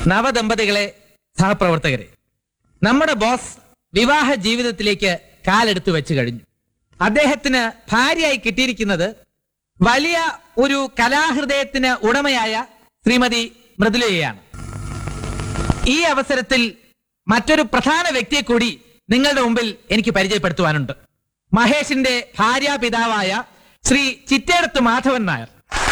നവദമ്പതികളെ സഹപ്രവർത്തകരെ നമ്മുടെ ബോസ് വിവാഹ ജീവിതത്തിലേക്ക് കാലെടുത്ത് വെച്ച് കഴിഞ്ഞു അദ്ദേഹത്തിന് ഭാര്യയായി കിട്ടിയിരിക്കുന്നത് വലിയ ഒരു കലാഹൃദയത്തിന് ഉടമയായ ശ്രീമതി മൃദുലയാണ് ഈ അവസരത്തിൽ മറ്റൊരു പ്രധാന വ്യക്തിയെ കൂടി നിങ്ങളുടെ മുമ്പിൽ എനിക്ക് പരിചയപ്പെടുത്തുവാനുണ്ട് മഹേഷിന്റെ ഭാര്യാപിതാവായ ശ്രീ ചിറ്റേടത്ത് മാധവൻ നായർ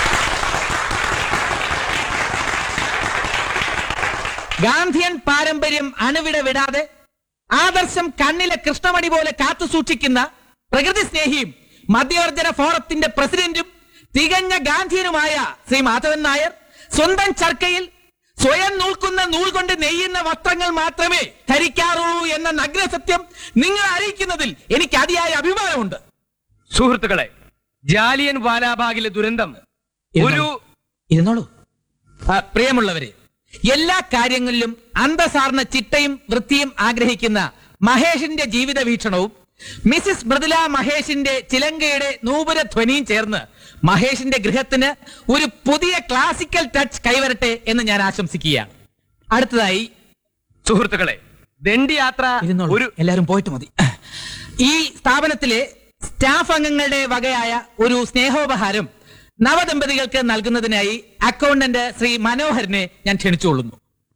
ഗാന്ധിയൻ പാരമ്പര്യം അണുവിട വിടാതെ ആദർശം കണ്ണിലെ കൃഷ്ണമണി പോലെ കാത്തു സൂക്ഷിക്കുന്ന പ്രകൃതി സ്നേഹിയും മധ്യവർജന ഫോറത്തിന്റെ പ്രസിഡന്റും തികഞ്ഞ ഗാന്ധിയനുമായ ശ്രീ മാധവൻ നായർ സ്വന്തം ചർക്കയിൽ സ്വയം നൂൽക്കുന്ന നൂൽ കൊണ്ട് നെയ്യുന്ന വസ്ത്രങ്ങൾ മാത്രമേ ധരിക്കാറുള്ളൂ എന്ന നഗ്നസത്യം നിങ്ങൾ അറിയിക്കുന്നതിൽ എനിക്ക് അതിയായ അഭിമാനമുണ്ട് സുഹൃത്തുക്കളെ ജാലിയൻ വാലാബാഗിലെ ദുരന്തം ഒരു ഇരുന്നോളൂ ആ, പ്രിയമുള്ളവരെ എല്ലാ കാര്യങ്ങളിലും അന്തസാർന്ന ചിട്ടയും വൃത്തിയും ആഗ്രഹിക്കുന്ന മഹേഷിന്റെ ജീവിത വീക്ഷണവും മിസിസ് മൃദുല മഹേഷിന്റെ ചിലങ്കയുടെ നൂപുര ധ്വനിയും ചേർന്ന് മഹേഷിന്റെ ഗൃഹത്തിന് ഒരു പുതിയ ക്ലാസിക്കൽ ടച്ച് കൈവരട്ടെ എന്ന് ഞാൻ ആശംസിക്കുകയാണ് അടുത്തതായി സുഹൃത്തുക്കളെ ദണ്ഡി യാത്ര ഇരുന്നോളൂ. ഒരു എല്ലാവരും പോയിട്ട് മതി ഈ സ്ഥാപനത്തിലെ സ്റ്റാഫ് അംഗങ്ങളുടെ വകയായ ഒരു സ്നേഹോപഹാരം നവദമ്പതികൾക്ക് നൽകുന്നതിനായി അക്കൗണ്ടന്റ് ശ്രീ മനോഹരനെ ഞാൻ ക്ഷണിച്ചുകൊള്ളുന്നു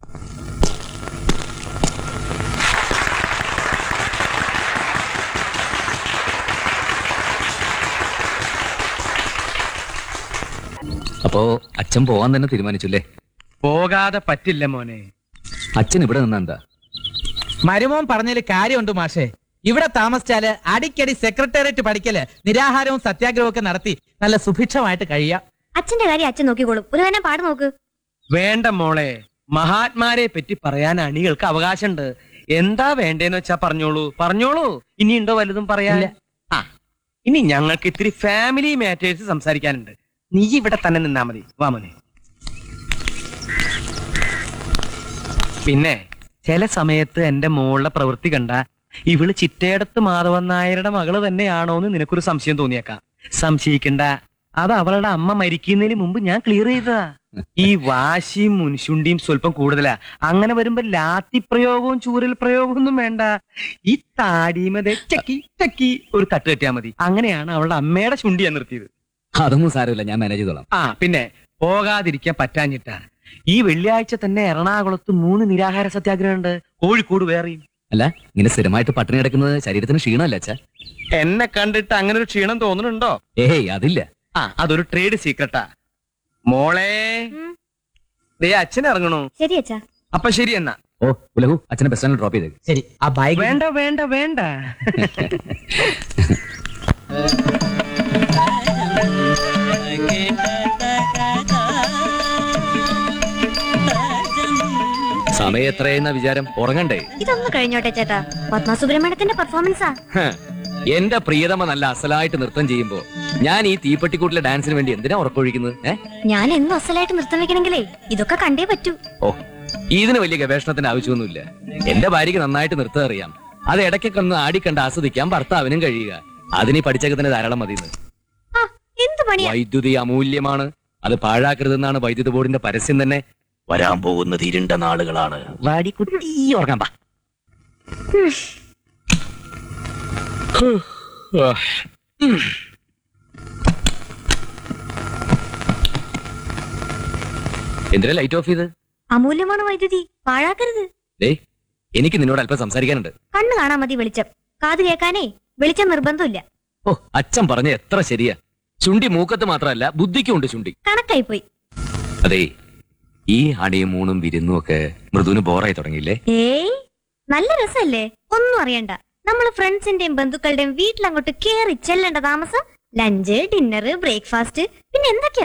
അപ്പോ അച്ഛൻ പോവാൻ തന്നെ തീരുമാനിച്ചു അല്ലേ പോകാതെ പറ്റില്ല മോനെ അച്ഛൻ ഇവിടെ നിന്നാ എന്താ മരുമോൻ പറഞ്ഞതിൽ കാര്യമുണ്ട് മാഷേ ഇവിടെ താമസിച്ചാല് അടിക്കടി സെക്രട്ടേറിയറ്റ് പഠിക്കല് നിരാഹാരവും സത്യാഗ്രഹവും ഒക്കെ നടത്തി നല്ല സുഭിക്ഷമായിട്ട് കഴിയാം അച്ഛന്റെ കാര്യം അച്ഛൻ നോക്കിക്കോളും ഒരു തന്നെ പാട് നോക്ക് വേണ്ട മോളെ മഹാത്മാരെ പറ്റി പറയാൻ അണികൾക്ക് അവകാശമുണ്ട് എന്താ വേണ്ടേന്ന് വെച്ചാ പറഞ്ഞോളൂ പറഞ്ഞോളൂ ഇനി ഉണ്ടോ വലുതും പറയാൻ ഇല്ല. ആ ഇനി ഞങ്ങൾക്ക് ഇത്തിരി ഫാമിലി മാറ്റേഴ്സ് സംസാരിക്കാനുണ്ട് നീ ഇവിടെ തന്നെ നിന്നാ മതി വാ മോനെ പിന്നെ ചില സമയത്ത് എന്റെ മോളുടെ പ്രവൃത്തി കണ്ട ഇവള് ചിറ്റയടത്ത് മാധവൻ നായരുടെ മകള് തന്നെയാണോ എന്ന് നിനക്കൊരു സംശയം തോന്നിയേക്കാം സംശയിക്കണ്ട അത് അവളുടെ അമ്മ മരിക്കുന്നതിന് മുമ്പ് ഞാൻ ക്ലിയർ ചെയ്തതാ ഈ വാശിയും മുൻശുണ്ടിയും സ്വല്പം കൂടുതലാ അങ്ങനെ വരുമ്പോ ലാത്തി പ്രയോഗവും ചൂരൽ പ്രയോഗവും ഒന്നും വേണ്ട ഈ താടിമതെ ചക്കി ചക്കി ഒരു തട്ട് കെട്ടിയാ മതി അങ്ങനെയാണ് അവളുടെ അമ്മയുടെ ശുണ്ടിയാ നിർത്തിയത് അതൊന്നും സാരമില്ല ഞാൻ മാനേജ് ചെയ്തോളാം ആ പിന്നെ പോകാതിരിക്കാൻ പറ്റാഞ്ഞിട്ടാ ഈ വെള്ളിയാഴ്ച തന്നെ എറണാകുളത്ത് മൂന്ന് നിരാഹാര സത്യാഗ്രഹം ഉണ്ട് കോഴിക്കോട് വേറെയും അല്ല ഇങ്ങനെ സ്ഥിരമായിട്ട് പട്ടിണി കിടക്കുന്നത് ശരീരത്തിന് ക്ഷീണമല്ല അച്ഛാ എന്നെ കണ്ടിട്ട് അങ്ങനെ ഒരു ക്ഷീണം തോന്നുന്നുണ്ടോ ഏയ് അതില്ല ആ അതൊരു ട്രേഡ് സീക്രട്ടാ മോളെ ഉം. ദേ അച്ഛൻ ഇറങ്ങണു ശരി അച്ഛാ അപ്പൊ ശരി എന്നാ ഓ ഉലഹു അച്ഛനെ ബസ് സ്റ്റാൻഡിൽ ഡ്രോപ്പ് ചെയ്തേക്ക് ശരി ആ ബൈക്ക് വേണ്ട വേണ്ട വേണ്ട സമയം എത്രയെന്ന വിചാരം ഉറങ്ങണ്ടേ ഇതൊന്ന് കഴിഞ്ഞോട്ടെ ചേട്ടാ പത്മ സുബ്രഹ്മണ്യത്തിന്റെ പെർഫോമൻസാ ഹ്. എന്റെ പ്രിയതമ നല്ല അസലായിട്ട് നൃത്തം ചെയ്യുമ്പോ ഞാൻ ഈ തീപ്പെട്ടിക്കൂട്ടിലെ ഡാൻസിന് വേണ്ടി എന്തിനാ ഉറക്കൊഴിക്കുന്നത് ഏ ഞാൻ എന്നും അസലായിട്ട് നൃത്തം വെക്കണമെങ്കിലേ ഇതൊക്കെ കണ്ടേ പറ്റൂ ഓ ഇതിന് വലിയ ഗവേഷണത്തിന്റെ ആവശ്യമൊന്നുമില്ല എന്റെ ഭാര്യയ്ക്ക് നന്നായിട്ട് നൃത്തം അറിയാം അത് ഇടയ്ക്കൊക്കെ ഒന്ന് ആടിക്കണ്ട് ആസ്വദിക്കാൻ ഭർത്താവിനും കഴിയുക അതിന് ഈ പഠിച്ചൊക്കെ തന്നെ ധാരാളം മതിയെന്ന് ആ എന്ത് പണിയാ വൈദ്യുതി അമൂല്യമാണ് അത് പാഴാക്കരുതെന്നാണ് വൈദ്യുതി ബോർഡിന്റെ പരസ്യം തന്നെ വരാൻ പോകുന്നത് ഇരുണ്ട നാളുകളാണ് വാടി കുട്ടി ഉറങ്ങാൻ പാ എന്തിനാ ലൈറ്റ് ഓഫ് ചെയ്ത് അമൂല്യമാണ് വൈദ്യുതി പാഴാക്കരുത് ദേ എനിക്ക് നിന്നോട് അല്പം സംസാരിക്കാനുണ്ട് കണ്ണു കാണാൻ മതി വെളിച്ചം കാത് കേൾക്കാനേ വെളിച്ചം നിർബന്ധമില്ല ഓ അച്ഛൻ പറഞ്ഞ എത്ര ശരിയാ ചുണ്ടി മൂക്കത്ത് മാത്രമല്ല ബുദ്ധിക്കും ഉണ്ട് ചുണ്ടി കണക്കായി പോയി അതെ ഈ അടിയും മൂണും വിരുന്നും ഒക്കെ മൃദുവിന് ബോറായി തുടങ്ങിയില്ലേ ഏയ് നല്ല രസല്ലേ ഒന്നും അറിയണ്ട നമ്മൾ ഫ്രണ്ട്സിന്റെയും ബന്ധുക്കളുടെയും വീട്ടിലങ്ങോട്ട് കേറി ചെല്ലേണ്ട താമസം ലഞ്ച് ഡിന്നർ ബ്രേക്ക്ഫാസ്റ്റ് പിന്നെ എന്തൊക്കെയാ